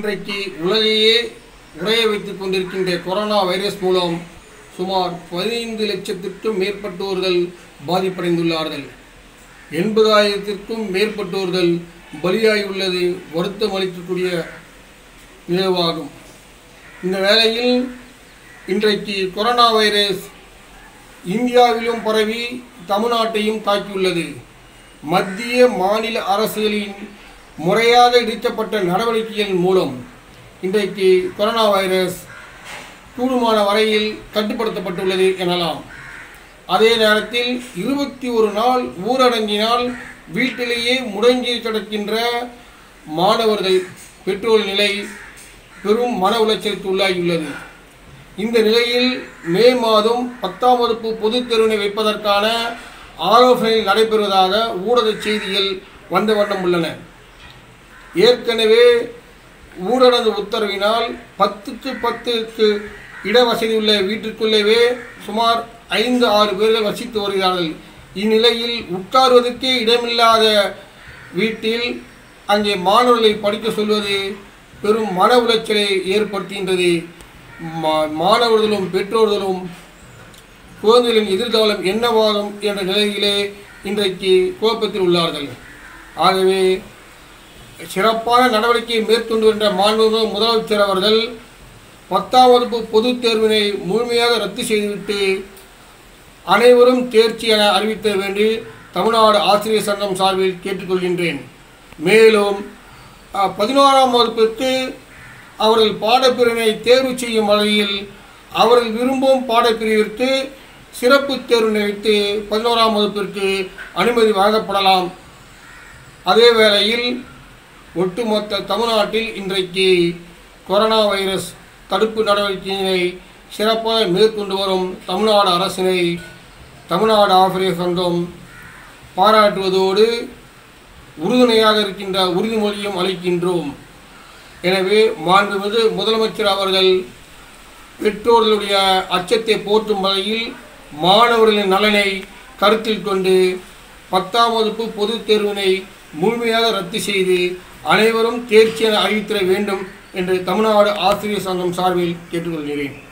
இன்றைக்கு உலகையே உறைய வைத்துக் கொண்டிருக்கின்ற கொரோனா வைரஸ் மூலம் சுமார் பதினைந்து லட்சத்திற்கும் மேற்பட்டோர்கள் பாதிப்படைந்துள்ளார்கள் எண்பதாயிரத்திற்கும் மேற்பட்டோர்கள் பலியாகியுள்ளது வருத்தம் அளிக்கக்கூடிய நிகழ்வாகும் இந்த வேளையில் இன்றைக்கு கொரோனா வைரஸ் இந்தியாவிலும் பரவி தமிழ்நாட்டையும் தாக்கியுள்ளது மத்திய மாநில அரசுகளின் முறையாக எடுக்கப்பட்ட நடவடிக்கைகள் மூலம் இன்றைக்கு கொரோனா வைரஸ் கூடுமான வரையில் கட்டுப்படுத்தப்பட்டுள்ளது எனலாம் அதே நேரத்தில் இருபத்தி ஒரு நாள் ஊரடங்கினால் வீட்டிலேயே முடங்கி கிடக்கின்ற மாணவர்கள் பெற்றோர் நிலை பெரும் மன உளைச்சலுக்கு உள்ளாகியுள்ளது இந்த நிலையில் மே மாதம் பத்தாம் வகுப்பு பொதுத் தேர்வினை வைப்பதற்கான ஆலோசனை நடைபெறுவதாக ஊடக செய்திகள் வந்த வண்ணம் உள்ளன ஏற்கனவே ஊரடங்கு உத்தரவினால் பத்துக்கு பத்துக்கு இடவசதி உள்ள வீட்டிற்குள்ளேவே சுமார் ஐந்து ஆறு பேர்கள் வசித்து வருகிறார்கள் இந்நிலையில் உட்காருவதற்கே இடமில்லாத வீட்டில் அங்கே மாணவர்களை படிக்க சொல்வது பெரும் மன உளைச்சலை ஏற்படுத்துகின்றது மா- மாணவர்களும் பெற்றோர்களும் குழந்தைகளின் எதிர்காலம் என்னவாகும் என்ற நிலையிலே இன்றைக்கு குழப்பத்தில் உள்ளார்கள் ஆகவே சிறப்பான நடவடிக்கையை மேற்கொண்டு வருகின்ற மாண்புமிகு முதலமைச்சர் அவர்கள் பத்தாம் வகுப்பு பொதுத் தேர்வினை முழுமையாக ரத்து செய்துவிட்டு அனைவரும் தேர்ச்சி என அறிவித்த வேண்டி தமிழ்நாடு ஆசிரியர் சங்கம் சார்பில் கேட்டுக்கொள்கின்றேன் மேலும் அஹ், பதினோராம் வகுப்பிற்கு அவர்கள் பாடப்பிரிவினை தேர்வு செய்யும் வகையில் அவர்கள் விரும்பும் பாடப்பிரிவிற்கு சிறப்பு தேர்வு வைத்து பதினோராம் வகுப்பிற்கு அனுமதி வழங்கப்படலாம் அதே வேளையில் ஒட்டுமொத்த தமிழ்நாட்டில் இன்றைக்கு கொரோனா வைரஸ் தடுப்பு நடவடிக்கையினை சிறப்பாக மேற்கொண்டு வரும் தமிழ்நாடு அரசினை தமிழ்நாடு ஆசிரியர் சங்கம் பாராட்டுவதோடு உறுதுணையாக இருக்கின்ற உறுதிமொழியும் அளிக்கின்றோம் எனவே மாண்புமிகு முதலமைச்சர் அவர்கள் பெற்றோர்களுடைய அச்சத்தை போற்றும் வகையில் மாணவர்களின் நலனை கருத்தில் கொண்டு பத்தாம் வகுப்பு பொதுத் தேர்வினை முழுமையாக ரத்து செய்து அனைவரும் தேர்ச்சி என அறிவித்திட வேண்டும் என்று தமிழ்நாடு ஆசிரியர் சங்கம் சார்பில் கேட்டுக்கொள்கிறேன்